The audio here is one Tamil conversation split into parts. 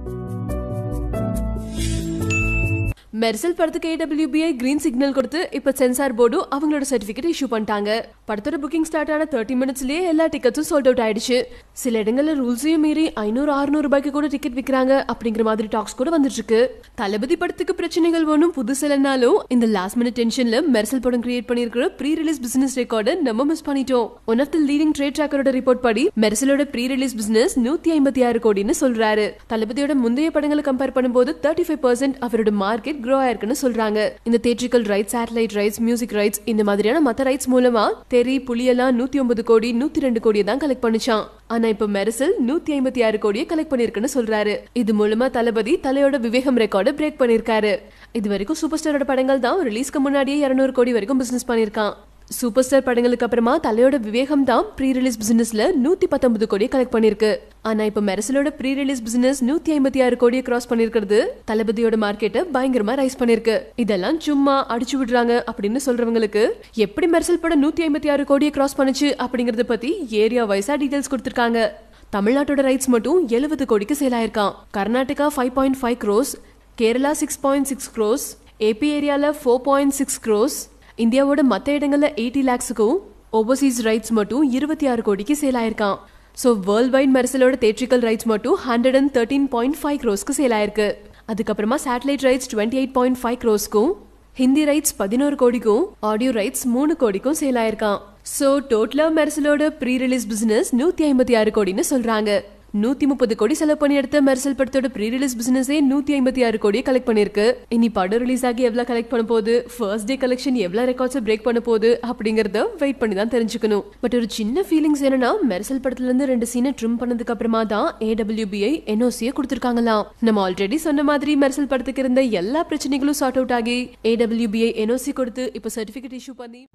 மெர்சல் படத்துக்கு ஏடபிள்யூபிஐ கிரீன் சிக்னல் கொடுத்து இப்ப சென்சார் போர்டும் அவங்களோட சர்டிபிகேட் இஷ்யூ பண்ணிட்டாங்க படத்தோட புக்கிங் ஸ்டார்ட் ஆன தேர்ட்டி மினிட்ஸ்லயே எல்லா டிக்கெட்ஸும் சோல்ட் அவுட் ஆயிடுச்சு சில இடங்கள்ல ரூல்ஸையும் மீறி ஐநூறு அறுநூறு ரூபாய்க்கு கூட டிக்கெட் விற்கிறாங்க அப்படிங்கிற மாதிரி டாக்ஸ் கூட வந்துட்டு இருக்கு தளபதி படத்துக்கு பிரச்சனைகள் ஒன்றும் புதுசு இல்லைனாலும் இந்த லாஸ்ட் மினிட் டென்ஷன்ல மெர்சல் படம் கிரியேட் பண்ணிருக்கிற ப்ரீ ரிலீஸ் பிசினஸ் ரெக்கார்டை நம்ம மிஸ் பண்ணிட்டோம் one of the leading trade ட்ராக்கரோட ரிப்போர்ட் படி மெர்சலோட ப்ரீ ரிலீஸ் பிசினஸ் நூத்தி ஐம்பத்தி ஆறு கோடின்னு சொல்றாரு தளபதியோட முந்தைய படங்களை கம்பேர் பண்ணும்போது தேர்ட்டி ஃபைவ் பர்சன்ட் அவரோட மார்க்கெட் க்ரோ ஆயிருக்குன்னு சொல்றாங்க இந்த theatrical rights satellite rights music rights இந்த மாதிரியான மத்த ரைட்ஸ் மூலமா தெரி புலியெல்லாம் நூத்தி ஒன்பது கோடி நூத்தி ரெண்டு கோடியை தான் கலெக்ட் பண்ணிச்சான் ஆனா இப்ப மெர்சல் நூத்தி ஐம்பத்தி ஆறு கோடியை கலெக்ட் பண்ணிருக்குன்னு சொல்றாரு இது மூலமா தளபதி தலையோட விவேகம் ரெக்கார்டை பிரேக் பண்ணிருக்காரு இது வரைக்கும் சூப்பர் ஸ்டாரோட படங்கள் தான் ரிலீஸ்க்கு முன்னாடியே இருநூறு கோடி வரைக்கும் பிசினஸ் பண்ணிருக்கான் சூப்பர் ஸ்டார் படங்களுக்கு அப்புறமா தலையோட விவேகம் தான் ப்ரீ ரிலீஸ் பிசினஸ்ல நூத்தி பத்தொன்பது கோடி கலெக்ட் பண்ணிருக்கு ஆனா இப்ப மெரசலோட ப்ரீ ரிலீஸ் பிசினஸ் நூத்தி ஐம்பத்தி ஆறு கோடியை கிராஸ் பண்ணிருக்கிறது தளபதியோட மார்க்கெட்டை பயங்கரமா ரைஸ் பண்ணிருக்கு இதெல்லாம் சும்மா அடிச்சு விடுறாங்க அப்படின்னு சொல்றவங்களுக்கு எப்படி மெரசல் படம் நூத்தி ஐம்பத்தி ஆறு கோடியை கிராஸ் பண்ணுச்சு அப்படிங்கறத பத்தி ஏரியா வைஸா டீடைல்ஸ் கொடுத்திருக்காங்க தமிழ்நாட்டோட ரைட்ஸ் மட்டும் எழுபது கோடிக்கு சேல் ஆயிருக்கான் Karnataka five point five crores Kerala six point six crores AP ஏரியால ஃபோர் பாயிண்ட் சிக்ஸ் க்ரோஸ் இந்தியாவோட மற்ற இடங்கள்ல எயிட்டி லேக்ஸுக்கும் ஓவர்சீஸ் ரைட்ஸ் மட்டும் இருபத்தி ஆறு கோடிக்கு சேல் ஆயிருக்கான் ஸோ வேர்ல்ட் வைட் மெர்சலோட தேட்ரிக்கல் ரைட்ஸ் மட்டும் hundred and thirteen point five க்ரோஸ்க்கு சேல் ஆயிருக்கு அதுக்கப்புறமா satellite rights twenty eight point five க்ரோஸ்க்கும் ஹிந்தி ரைட்ஸ் பதினோரு கோடிக்கும் ஆடியோ ரைட்ஸ் மூணு கோடிக்கும் சேல் ஆயிருக்கான் ஸோ டோட்டலா மெர்சலோட ப்ரீ ரிலீஸ் பிசினஸ் நூத்தி ஐம்பத்தி ஆறு கோடின்னு சொல்றாங்க நூத்தி முப்பது கோடி செலவு பண்ணி எடுத்த மெர்சல் படத்தோட ப்ரீ ரிலீஸ் பிசினஸே நூத்தி ஐம்பத்தி ஆறு கோடியை கலெக்ட் பண்ணிருக்கு இனி படம் ரிலீஸ் ஆகி எவ்வளவு கலெக்ட் பண்ண போகுது ஃபர்ஸ்ட் டே கலெக்ஷன் எவ்வளவு ரெக்கார்ட்ஸ் பிரேக் பண்ண போகுது அப்படிங்கறத வெயிட் பண்ணி தான் தெரிஞ்சுக்கணும் பட் ஒரு சின்ன ஃபீலிங்ஸ் என்னன்னா மெர்சல் படத்துல இருந்து ரெண்டு சீனை ட்ரிம் பண்ணதுக்கு அப்புறமா தான் ஏடபிள்யூபிஐ என்ஓசியை கொடுத்திருக்காங்களாம் நம்ம ஆல்ரெடி சொன்ன மாதிரி மெர்சல் படத்துக்கு இருந்த எல்லா பிரச்சனைகளும் சார்ட் அவுட் ஆகி ஏடபிள்யூபிஐ என்ஓசி கொடுத்து இப்போ சர்டிபிகேட் இஷ்யூ பண்ணி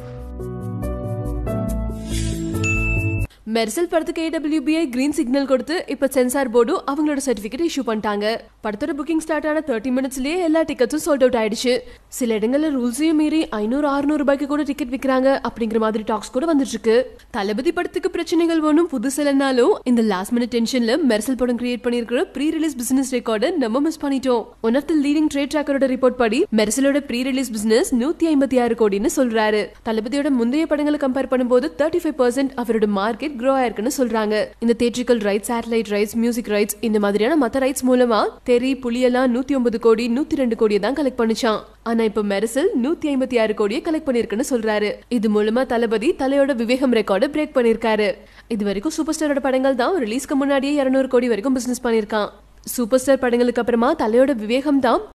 மெர்சல் படத்துக்கு ஏடபிள்யூபிஐ கிரீன் சிக்னல் கொடுத்து இப்ப சென்சார் போர்டும் அவங்களோட சர்டிபிகேட் இஷ்யூ பண்ணிட்டாங்க படத்தோட புக்கிங் ஸ்டார்ட் ஆன தேர்ட்டி மினிட்ஸ்லயே எல்லா டிக்கெட்ஸும் சோல்ட் அவுட் ஆயிடுச்சு சில இடங்கள்ல ரூல்ஸையும் மீறி ஐநூறு அறுநூறு ரூபாய்க்கு கூட டிக்கெட் விற்கிறாங்க அப்படிங்கிற மாதிரி டாக்ஸ் கூட வந்துட்டு இருக்கு தளபதி படத்துக்கு பிரச்சனைகள் ஒன்றும் புதுசு இல்லைனாலும் இந்த லாஸ்ட் மினிட் டென்ஷன்ல மெர்சல் படம் கிரியேட் பண்ணிருக்கிற ப்ரீ ரிலீஸ் பிசினஸ் ரெக்கார்டை நம்ம மிஸ் பண்ணிட்டோம் one of the leading trade ட்ராக்கரோட ரிப்போர்ட் படி மெர்சலோட ப்ரீ ரிலீஸ் பிசினஸ் நூத்தி ஐம்பத்தி ஆறு கோடின்னு சொல்றாரு தளபதியோட முந்தைய படங்களை கம்பேர் பண்ணும்போது தேர்ட்டி ஃபைவ் பர்சன்ட் அவரோட மார்க்கெட் க்ரோ ஆயிருக்குன்னு சொல்றாங்க இந்த theatrical rights satellite rights music rights இந்த மாதிரியான மத்த ரைட்ஸ் மூலமா தெரி புலியெல்லாம் நூத்தி ஒன்பது கோடி நூத்தி ரெண்டு கோடியை தான் கலெக்ட் பண்ணிச்சான் ஆனா இப்ப மெர்சல் நூத்தி ஐம்பத்தி ஆறு கோடியை கலெக்ட் பண்ணிருக்குன்னு சொல்றாரு இது மூலமா தளபதி தலையோட விவேகம் ரெக்கார்டை பிரேக் பண்ணிருக்காரு இது வரைக்கும் சூப்பர் ஸ்டாரோட படங்கள் தான் ரிலீஸ்க்கு முன்னாடியே இருநூறு கோடி வரைக்கும் பிசினஸ் பண்ணிருக்கான் சூப்பர் ஸ்டார் படங்களுக்கு அப்புறமா தலையோட விவேகம் தான்